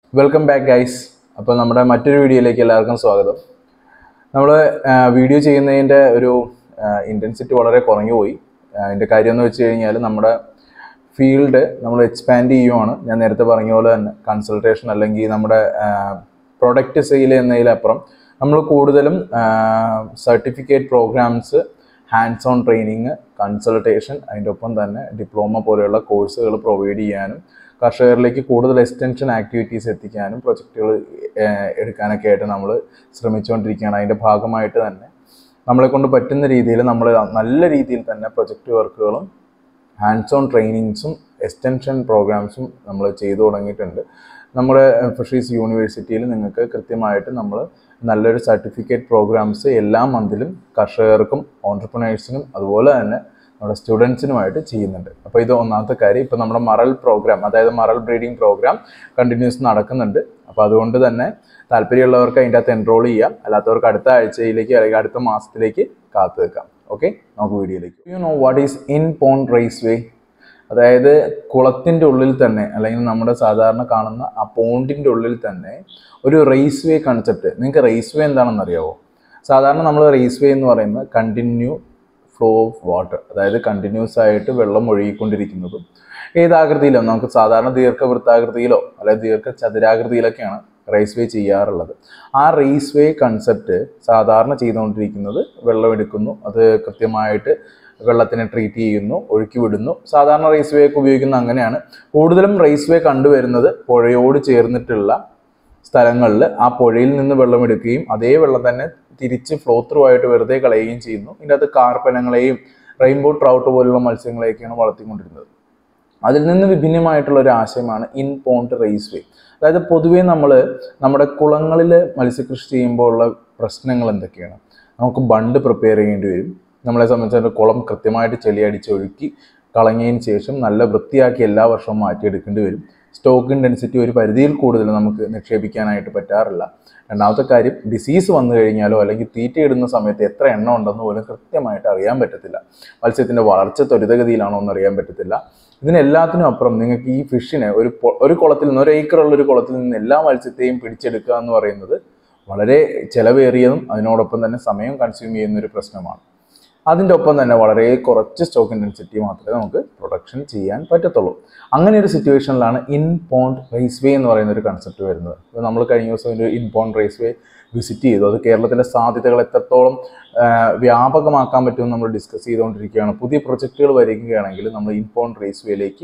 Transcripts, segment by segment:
welcome back guys അപ്പോൾ നമ്മുടെ മറ്റൊരു വീഡിയോയിലേക്ക് എല്ലാവർക്കും സ്വാഗതം നമ്മൾ വീഡിയോ ചെയ്യുന്നതിൻ്റെ ഒരു ഇൻറ്റൻസിറ്റി വളരെ കുറഞ്ഞു പോയി ആ, അതിൻ്റെ കാര്യം എന്ന് വെച്ച് കഴിഞ്ഞാൽ നമ്മുടെ ഫീൽഡ് നമ്മൾ എക്സ്പാൻഡ് ചെയ്യുവാണ് ഞാൻ നേരത്തെ പറഞ്ഞ പോലെ തന്നെ കൺസൾട്ടേഷൻ അല്ലെങ്കിൽ നമ്മുടെ പ്രൊഡക്റ്റ് സെയിൽ എന്നതിലപ്പുറം നമ്മൾ കൂടുതലും certificate programmes hands on training consultation അതിൻ്റെ ഒപ്പം തന്നെ ഡിപ്ലോമ പോലെയുള്ള കോഴ്സുകൾ പ്രൊവൈഡ് ചെയ്യാനും കർഷകരിലേക്ക് കൂടുതൽ എക്സ്റ്റൻഷൻ ആക്ടിവിറ്റീസ് എത്തിക്കാനും പ്രൊജക്റ്റുകൾ എടുക്കാനൊക്കെ ആയിട്ട് നമ്മൾ ശ്രമിച്ചുകൊണ്ടിരിക്കുകയാണ് അതിൻ്റെ ഭാഗമായിട്ട് തന്നെ നമ്മളെ കൊണ്ട് പറ്റുന്ന രീതിയിൽ നമ്മൾ നല്ല രീതിയിൽ തന്നെ പ്രൊജക്റ്റ് വർക്കുകളും ഹാൻഡ്സ് ഓൺ ട്രെയിനിങ്സും എക്സ്റ്റൻഷൻ പ്രോഗ്രാംസും നമ്മൾ ചെയ്തു തുടങ്ങിയിട്ടുണ്ട് നമ്മുടെ ഫിഷറീസ് യൂണിവേഴ്സിറ്റിയിൽ നിങ്ങൾക്ക് കൃത്യമായിട്ട് നമ്മൾ നല്ലൊരു സർട്ടിഫിക്കറ്റ് പ്രോഗ്രാംസ് എല്ലാ മന്തിലും കർഷകർക്കും ഓൺടർപ്രണേഴ്സിനും അതുപോലെ തന്നെ നമ്മുടെ സ്റ്റുഡൻസിനുമായിട്ട് ചെയ്യുന്നുണ്ട് അപ്പോൾ ഇത് ഒന്നാമത്തെ കാര്യം ഇപ്പോൾ നമ്മുടെ മറൽ പ്രോഗ്രാം അതായത് മറൽ ബ്രീഡിംഗ് പ്രോഗ്രാം കണ്ടിന്യൂസ് നടക്കുന്നുണ്ട് അപ്പോൾ അതുകൊണ്ട് തന്നെ താല്പര്യമുള്ളവർക്ക് അതിൻ്റെ അകത്ത് എൻറോൾ ചെയ്യാം അല്ലാത്തവർക്ക് അടുത്ത ആഴ്ചയിലേക്ക് അല്ലെങ്കിൽ അടുത്ത മാസത്തിലേക്ക് കാത്തു വെക്കാം ഓക്കെ നമുക്ക് വീഡിയോയിലേക്ക് you know what is in pond raceway അതായത് കുളത്തിൻ്റെ ഉള്ളിൽ തന്നെ അല്ലെങ്കിൽ നമ്മുടെ സാധാരണ കാണുന്ന ആ പോണ്ടിൻ്റെ ഉള്ളിൽ തന്നെ ഒരു റേസ് വേ കൺസെപ്റ്റ് നിങ്ങൾക്ക് റേസ് വേ എന്താണെന്ന് അറിയാവോ സാധാരണ നമ്മൾ റേസ് വേ എന്ന് പറയുന്നത് കണ്ടിന്യൂ ഫ്ലോ ഓഫ് വാട്ടർ അതായത് കണ്ടിന്യൂസ് ആയിട്ട് വെള്ളം ഒഴുകിക്കൊണ്ടിരിക്കുന്നതും ഏതാകൃതിയിലോ നമുക്ക് സാധാരണ ദീർഘവൃത്താകൃതിയിലോ അല്ലെങ്കിൽ ദീർഘ ചതുരാകൃതിയിലൊക്കെയാണ് റേസ് വേ ചെയ്യാറുള്ളത് ആ റേസ് വേ കൺസെപ്റ്റ് സാധാരണ ചെയ്തുകൊണ്ടിരിക്കുന്നത് വെള്ളം എടുക്കുന്നു അത് കൃത്യമായിട്ട് വെള്ളത്തിനെ ട്രീറ്റ് ചെയ്യുന്നു ഒഴുക്കി വിടുന്നു സാധാരണ റേസ് വേ ഒക്കെ ഉപയോഗിക്കുന്ന അങ്ങനെയാണ് കൂടുതലും റേസ് വേ കണ്ടുവരുന്നത് പുഴയോട് ചേർന്നിട്ടുള്ള സ്ഥലങ്ങളിൽ ആ പുഴയിൽ നിന്ന് വെള്ളം എടുക്കുകയും അതേ വെള്ളം തന്നെ തിരിച്ച് ഫ്ലോ ത്രൂ ആയിട്ട് വെറുതെ കളയുകയും ചെയ്യുന്നു ഇതിൻ്റെ അകത്ത് കാർപ്പനങ്ങളെയും റെയിൻബോ ട്രൗട്ട് പോലുള്ള മത്സ്യങ്ങളെയൊക്കെയാണ് വളർത്തിക്കൊണ്ടിരുന്നത് അതിൽ നിന്ന് വിഭിന്നമായിട്ടുള്ള ഒരു ആശയമാണ് ഇൻ പോണ്ട് റേസ് വേ അതായത് പൊതുവേ നമ്മൾ നമ്മുടെ കുളങ്ങളിൽ മത്സ്യകൃഷി ചെയ്യുമ്പോൾ ഉള്ള പ്രശ്നങ്ങൾ എന്തൊക്കെയാണ് നമുക്ക് ബണ്ട് പ്രിപ്പയർ ചെയ്യേണ്ടി വരും നമ്മളെ സംബന്ധിച്ചിടത്തോളം കുളം കൃത്യമായിട്ട് ചെളിയടിച്ച് ഒഴുക്കി കളഞ്ഞതിന് ശേഷം നല്ല വൃത്തിയാക്കി എല്ലാ വർഷവും മാറ്റിയെടുക്കേണ്ടി വരും സ്റ്റോക്ക് ഇൻറ്റൻസിറ്റി ഒരു പരിധിയിൽ കൂടുതൽ നമുക്ക് നിക്ഷേപിക്കാനായിട്ട് പറ്റാറില്ല രണ്ടാമത്തെ കാര്യം ഡിസീസ് വന്നു കഴിഞ്ഞാലോ അല്ലെങ്കിൽ തീറ്റ ഇടുന്ന സമയത്ത് എത്ര എണ്ണം ഉണ്ടെന്ന് പോലും കൃത്യമായിട്ട് അറിയാൻ പറ്റത്തില്ല മത്സ്യത്തിൻ്റെ വളർച്ച ത്വരിതഗതിയിലാണോ എന്ന് അറിയാൻ പറ്റത്തില്ല ഇതിനെല്ലാത്തിനും അപ്പുറം നിങ്ങൾക്ക് ഈ ഫിഷിനെ ഒരു പൊ- ഒരു കുളത്തിൽ നിന്ന് ഒരു ഏക്കറുള്ള ഒരു കുളത്തിൽ നിന്ന് എല്ലാ മത്സ്യത്തെയും പിടിച്ചെടുക്കുക എന്ന് പറയുന്നത് വളരെ ചിലവേറിയതും അതിനോടൊപ്പം തന്നെ സമയം കൺസ്യൂം ചെയ്യുന്ന ഒരു പ്രശ്നമാണ് അതിൻ്റെ ഒപ്പം തന്നെ വളരെ കുറച്ച് സ്റ്റോക്ക് ഇൻറ്റൻസിറ്റി മാത്രമേ നമുക്ക് പ്രൊഡക്ഷൻ ചെയ്യാൻ പറ്റത്തുള്ളൂ അങ്ങനെ ഒരു സിറ്റുവേഷനിലാണ് ഇൻ പോണ്ട് റേസ് വേ എന്ന് പറയുന്ന ഒരു കൺസെപ്റ്റ് വരുന്നത് ഇപ്പോൾ നമ്മൾ കഴിഞ്ഞ ദിവസം ഒരു in pond raceway visit ചെയ്തു അത് കേരളത്തിലെ സാധ്യതകൾ എത്രത്തോളം ആ, വ്യാപകമാക്കാൻ പറ്റുമെന്ന് നമ്മൾ ഡിസ്കസ് ചെയ്തുകൊണ്ടിരിക്കുകയാണ് പുതിയ പ്രൊജക്റ്റുകൾ വരികയാണെങ്കിൽ നമ്മൾ ഇൻ പോണ്ട് റേസ് വേയിലേക്ക്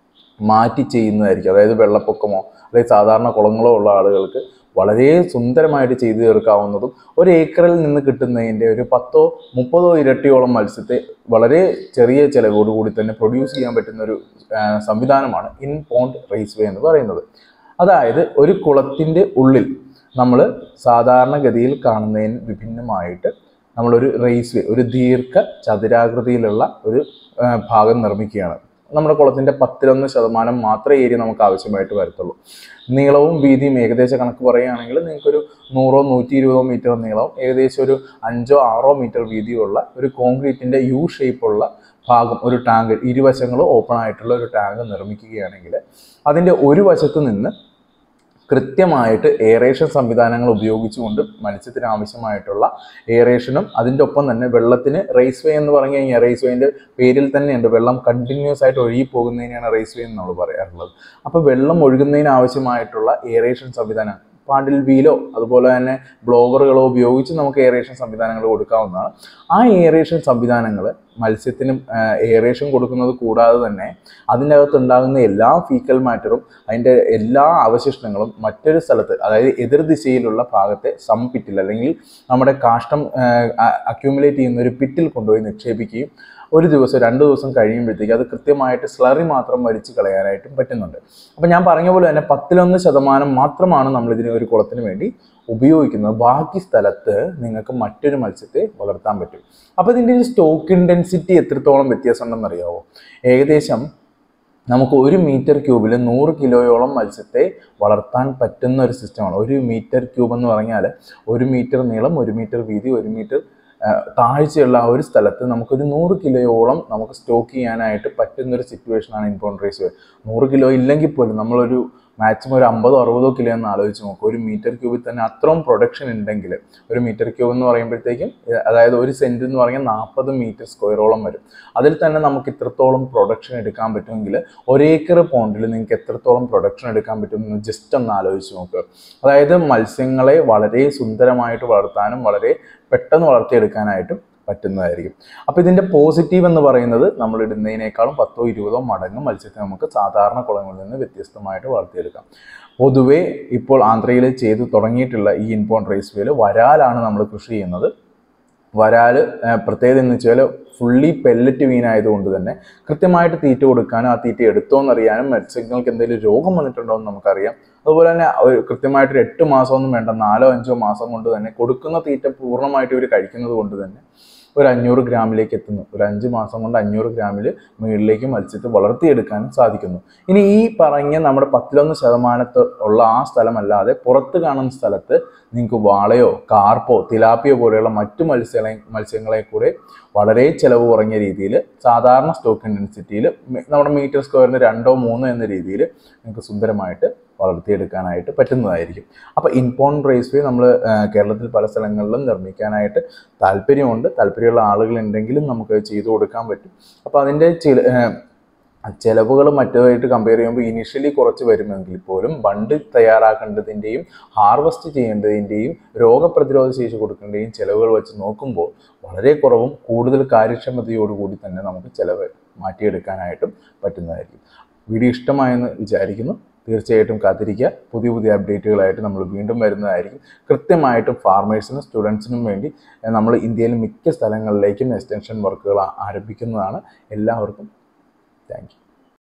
മാറ്റി ചെയ്യുന്നതായിരിക്കും അതായത് വെള്ളപ്പൊക്കമോ അല്ലെങ്കിൽ സാധാരണ കുളങ്ങളോ ഉള്ള ആളുകൾക്ക് വളരെ സുന്ദരമായിട്ട് ചെയ്തു തീർക്കാവുന്നതും ഒരു ഏക്കറിൽ നിന്ന് കിട്ടുന്നതിൻ്റെ ഒരു പത്തോ മുപ്പതോ ഇരട്ടിയോളം മത്സ്യത്തെ വളരെ ചെറിയ ചിലവോടുകൂടി തന്നെ പ്രൊഡ്യൂസ് ചെയ്യാൻ പറ്റുന്ന ഒരു ആ, സംവിധാനമാണ് ഇൻ പോണ്ട് റേസ് വേ എന്ന് പറയുന്നത് അതായത് ഒരു കുളത്തിൻ്റെ ഉള്ളിൽ നമ്മൾ സാധാരണഗതിയിൽ കാണുന്നതിന് വിഭിന്നമായിട്ട് നമ്മളൊരു റേസ് വേ ഒരു ദീർഘ ചതുരാകൃതിയിലുള്ള ഒരു ആ, ഭാഗം നിർമ്മിക്കുകയാണ് നമ്മുടെ കുളത്തിൻ്റെ പത്തിലൊന്ന് ശതമാനം മാത്രമേ ഏരിയ നമുക്ക് ആവശ്യമായിട്ട് വരത്തുള്ളൂ നീളവും വീതിയും ഏകദേശം കണക്ക് പറയുകയാണെങ്കിൽ നിങ്ങൾക്കൊരു നൂറോ നൂറ്റി ഇരുപതോ മീറ്റർ നീളവും ഏകദേശം ഒരു അഞ്ചോ ആറോ മീറ്റർ വീതിയുള്ള ഒരു കോൺക്രീറ്റിൻ്റെ യു ഷേപ്പുള്ള ഭാഗം ഒരു ടാങ്ക് ഇരുവശങ്ങളും ഓപ്പൺ ആയിട്ടുള്ള ഒരു ടാങ്ക് നിർമ്മിക്കുകയാണെങ്കിൽ അതിൻ്റെ ഒരു വശത്ത് നിന്ന് കൃത്യമായിട്ട് എയറേഷൻ സംവിധാനങ്ങൾ ഉപയോഗിച്ചുകൊണ്ട് മത്സ്യത്തിന് ആവശ്യമായിട്ടുള്ള എയറേഷനും അതിൻ്റെ ഒപ്പം തന്നെ വെള്ളത്തിന് റേസ് വേ എന്ന് പറഞ്ഞു കഴിഞ്ഞാൽ റേസ് വേൻ്റെ പേരിൽ തന്നെയുണ്ട് വെള്ളം കണ്ടിന്യൂസ് ആയിട്ട് ഒഴുകി പോകുന്നതിനാണ് റേസ് വേ എന്ന് നമ്മൾ പറയാറുള്ളത് അപ്പോൾ വെള്ളം ഒഴുകുന്നതിന് ആവശ്യമായിട്ടുള്ള എയറേഷൻ സംവിധാനം പാഡിൽ വീലോ അതുപോലെ തന്നെ ബ്ലോഗറുകളോ ഉപയോഗിച്ച് നമുക്ക് എയറേഷൻ സംവിധാനങ്ങൾ കൊടുക്കാവുന്നതാണ് ആ എയറേഷൻ സംവിധാനങ്ങൾ മത്സ്യത്തിനും എയറേഷൻ കൊടുക്കുന്നത് കൂടാതെ തന്നെ അതിൻ്റെ അകത്ത് ഉണ്ടാകുന്ന എല്ലാ ഫീക്കൽ മാറ്ററും അതിൻ്റെ എല്ലാ അവശിഷ്ടങ്ങളും മറ്റൊരു സ്ഥലത്ത് അതായത് എതിർ ദിശയിലുള്ള ഭാഗത്തെ സം പിറ്റിൽ അല്ലെങ്കിൽ നമ്മുടെ കാഷ്ടം അക്യൂമുലേറ്റ് ചെയ്യുന്ന ഒരു പിറ്റിൽ കൊണ്ടുപോയി നിക്ഷേപിക്കുകയും ഒരു ദിവസം രണ്ട് ദിവസം കഴിയുമ്പോഴത്തേക്ക് അത് കൃത്യമായിട്ട് സ്ലറി മാത്രം വലിച്ചു കളയാനായിട്ടും പറ്റുന്നുണ്ട് അപ്പം ഞാൻ പറഞ്ഞ പോലെ തന്നെ പത്തിലൊന്ന് ശതമാനം മാത്രമാണ് നമ്മൾ ഇതിനെ ഒരു കുളത്തിന് വേണ്ടി ഉപയോഗിക്കുന്നത് ബാക്കി സ്ഥലത്ത് നിങ്ങൾക്ക് മറ്റൊരു മത്സ്യത്തെ വളർത്താൻ പറ്റും അപ്പോൾ ഇതിൻ്റെ ഒരു സ്റ്റോക്ക് ഇൻറ്റൻസിറ്റി എത്രത്തോളം വ്യത്യാസം ഉണ്ടെന്ന് അറിയാവോ ഏകദേശം നമുക്ക് ഒരു മീറ്റർ ക്യൂബിൽ നൂറ് കിലോയോളം മത്സ്യത്തെ വളർത്താൻ പറ്റുന്ന ഒരു സിസ്റ്റമാണ് ഒരു മീറ്റർ ക്യൂബ് എന്ന് പറഞ്ഞാൽ ഒരു മീറ്റർ നീളം ഒരു മീറ്റർ വീതി ഒരു മീറ്റർ ആ, താഴ്ചയുള്ള ആ ഒരു സ്ഥലത്ത് നമുക്കൊരു നൂറ് കിലോയോളം നമുക്ക് സ്റ്റോക്ക് ചെയ്യാനായിട്ട് പറ്റുന്ന ഒരു സിറ്റുവേഷനാണ് ഇൻപോൺ റേസ് നൂറ് കിലോ ഇല്ലെങ്കിൽ പോലും നമ്മളൊരു മാക്സിമം ഒരു അമ്പതോ അറുപതോ കിലോ എന്ന് ആലോചിച്ച് നോക്കുക ഒരു മീറ്റർ ക്യൂബിൽ തന്നെ അത്രയും പ്രൊഡക്ഷൻ ഉണ്ടെങ്കിൽ ഒരു മീറ്റർ ക്യൂബ് എന്ന് പറയുമ്പോഴത്തേക്കും ഏഹ്, അതായത് ഒരു സെൻറ്റ് എന്ന് പറഞ്ഞാൽ നാൽപ്പത് മീറ്റർ സ്ക്വയറോളം വരും അതിൽ തന്നെ നമുക്ക് ഇത്രത്തോളം പ്രൊഡക്ഷൻ എടുക്കാൻ പറ്റുമെങ്കിൽ ഒരേക്കർ പോണ്ടിൽ നിങ്ങൾക്ക് എത്രത്തോളം പ്രൊഡക്ഷൻ എടുക്കാൻ പറ്റുമെന്ന് ജസ്റ്റ് ഒന്ന് ആലോചിച്ച് നോക്കുക അതായത് മത്സ്യങ്ങളെ വളരെ സുന്ദരമായിട്ട് വളർത്താനും വളരെ പെട്ടെന്ന് വളർത്തിയെടുക്കാനായിട്ടും പറ്റുന്നതായിരിക്കും അപ്പോൾ ഇതിൻ്റെ പോസിറ്റീവ് എന്ന് പറയുന്നത് നമ്മൾ ഇടുന്നതിനേക്കാളും പത്തോ ഇരുപതോ മടങ്ങ് മത്സ്യത്തെ നമുക്ക് സാധാരണ കുളങ്ങളിൽ നിന്ന് വ്യത്യസ്തമായിട്ട് വളർത്തിയെടുക്കാം പൊതുവേ ഇപ്പോൾ ആന്ധ്രയിൽ ചെയ്തു തുടങ്ങിയിട്ടുള്ള ഈ ഇൻപോൺ റേസ് വേല് വരാലാണ് നമ്മൾ കൃഷി ചെയ്യുന്നത് വരാല് ഏഹ്, പ്രത്യേകത എന്ന് വെച്ചാൽ ഫുള്ളി പെല്ലറ്റ് മീനായതുകൊണ്ട് തന്നെ കൃത്യമായിട്ട് തീറ്റ കൊടുക്കാനും ആ തീറ്റ എടുത്തോന്നറിയാനും മത്സ്യങ്ങൾക്ക് എന്തെങ്കിലും രോഗം വന്നിട്ടുണ്ടോ എന്ന് നമുക്കറിയാം അതുപോലെ തന്നെ ഒരു കൃത്യമായിട്ട് ഒരു എട്ട് മാസമൊന്നും വേണ്ട നാലോ അഞ്ചോ മാസം കൊണ്ട് തന്നെ കൊടുക്കുന്ന തീറ്റ പൂർണ്ണമായിട്ട് ഇവർ കഴിക്കുന്നത് കൊണ്ട് തന്നെ ഒരു അഞ്ഞൂറ് ഗ്രാമിലേക്ക് എത്തുന്നു ഒരു അഞ്ച് മാസം കൊണ്ട് അഞ്ഞൂറ് ഗ്രാമിൽ മുകളിലേക്ക് മത്സ്യത്തെ വളർത്തിയെടുക്കാനും സാധിക്കുന്നു ഇനി ഈ പറഞ്ഞ നമ്മുടെ പത്തിലൊന്ന് ശതമാനത്ത് ഉള്ള ആ സ്ഥലമല്ലാതെ പുറത്ത് കാണുന്ന സ്ഥലത്ത് നിങ്ങൾക്ക് വാളയോ കാർപ്പോ തിലാപ്പിയോ പോലെയുള്ള മറ്റു മത്സ്യങ്ങളെ മത്സ്യങ്ങളെ കൂടെ വളരെ ചിലവ് കുറഞ്ഞ രീതിയിൽ സാധാരണ സ്റ്റോക്ക് ഇൻറ്റൻസിറ്റിയിൽ നമ്മുടെ മീറ്റർ സ്ക്വയറിന് രണ്ടോ മൂന്നോ എന്ന രീതിയിൽ നിങ്ങൾക്ക് സുന്ദരമായിട്ട് വളർത്തിയെടുക്കാനായിട്ട് പറ്റുന്നതായിരിക്കും അപ്പോൾ ഇൻപോൺ റേസ്വേ നമ്മൾ കേരളത്തിൽ പല സ്ഥലങ്ങളിലും നിർമ്മിക്കാനായിട്ട് താല്പര്യമുണ്ട് താല്പര്യമുള്ള ആളുകൾ ഉണ്ടെങ്കിലും നമുക്ക് ചെയ്തു കൊടുക്കാൻ പറ്റും അപ്പോൾ അതിൻ്റെ ചില ഏഹ്, ചിലവുകൾ മറ്റുമായിട്ട് കമ്പയർ ചെയ്യുമ്പോൾ ഇനിഷ്യലി കുറച്ച് വരുമെങ്കിൽ പോലും ബണ്ട് തയ്യാറാക്കേണ്ടതിൻ്റെയും ഹാർവസ്റ്റ് ചെയ്യേണ്ടതിൻ്റെയും രോഗപ്രതിരോധ ശേഷി കൊടുക്കേണ്ടതിൻ്റെയും ചിലവുകൾ വെച്ച് നോക്കുമ്പോൾ വളരെ കുറവും കൂടുതൽ കാര്യക്ഷമതയോടുകൂടി തന്നെ നമുക്ക് ചിലവ് മാറ്റിയെടുക്കാനായിട്ടും പറ്റുന്നതായിരിക്കും വീഡിയോ ഇഷ്ടമായെന്ന് വിചാരിക്കുന്നു തീർച്ചയായിട്ടും കാത്തിരിക്കുക പുതിയ പുതിയ അപ്ഡേറ്റുകളായിട്ട് നമ്മൾ വീണ്ടും വരുന്നതായിരിക്കും കൃത്യമായിട്ടും ഫാർമേഴ്സിനും സ്റ്റുഡൻസിനും വേണ്ടി ഏഹ്, നമ്മൾ ഇന്ത്യയിലെ മിക്ക സ്ഥലങ്ങളിലേക്കും എക്സ്റ്റൻഷൻ വർക്കുകൾ ആരംഭിക്കുന്നതാണ് എല്ലാവർക്കും താങ്ക് യു